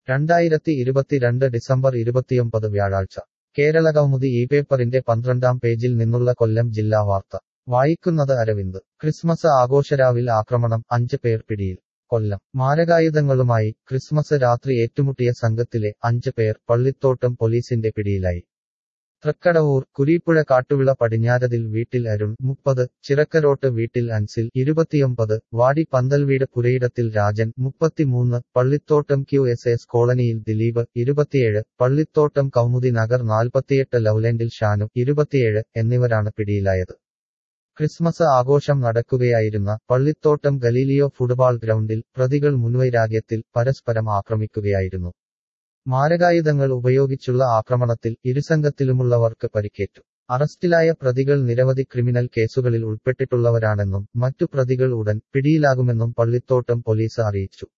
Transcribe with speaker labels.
Speaker 1: രണ്ടായിരത്തി ഇരുപത്തിരണ്ട് ഡിസംബർ ഇരുപത്തിയൊമ്പത് വ്യാഴാഴ്ച കേരളകൗമുദി ഈ പേപ്പറിന്റെ പന്ത്രണ്ടാം പേജിൽ നിന്നുള്ള കൊല്ലം ജില്ലാ വാർത്ത വായിക്കുന്നത് അരവിന്ദ് ക്രിസ്മസ് ആഘോഷരാവിൽ ആക്രമണം അഞ്ച് പേർ പിടിയിൽ കൊല്ലം മാരകായുധങ്ങളുമായി ക്രിസ്മസ് രാത്രി ഏറ്റുമുട്ടിയ സംഘത്തിലെ അഞ്ച് പേർ പള്ളിത്തോട്ടം പോലീസിന്റെ പിടിയിലായി തൃക്കടവൂർ കുരീപ്പുഴ കാട്ടുവിള പടിഞ്ഞാരതിൽ വീട്ടിൽ അരുൺ മുപ്പത് ചിറക്കരോട്ട് വീട്ടിൽ അൻസിൽ ഇരുപത്തിയൊമ്പത് വാടി പന്തൽവീട് പുരയിടത്തിൽ രാജൻ മുപ്പത്തിമൂന്ന് പള്ളിത്തോട്ടം ക്യു എസ് എസ് കോളനിയിൽ ദിലീപ് ഇരുപത്തിയേഴ് പള്ളിത്തോട്ടം കൗമുദി നഗർ നാൽപ്പത്തിയെട്ട് ലൗലൻഡിൽ ഷാനു ഇരുപത്തിയേഴ് എന്നിവരാണ് പിടിയിലായത് ക്രിസ്മസ് ആഘോഷം നടക്കുകയായിരുന്ന പള്ളിത്തോട്ടം ഗലീലിയോ ഫുട്ബോൾ ഗ്രൗണ്ടിൽ പ്രതികൾ മുൻവൈരാഗ്യത്തിൽ പരസ്പരം ആക്രമിക്കുകയായിരുന്നു മാരകായുധങ്ങൾ ഉപയോഗിച്ചുള്ള ആക്രമണത്തിൽ ഇരുസംഘത്തിലുമുള്ളവർക്ക് പരിക്കേറ്റു അറസ്റ്റിലായ പ്രതികൾ നിരവധി ക്രിമിനൽ കേസുകളിൽ ഉൾപ്പെട്ടിട്ടുള്ളവരാണെന്നും മറ്റു പ്രതികൾ ഉടൻ പിടിയിലാകുമെന്നും പള്ളിത്തോട്ടം പോലീസ് അറിയിച്ചു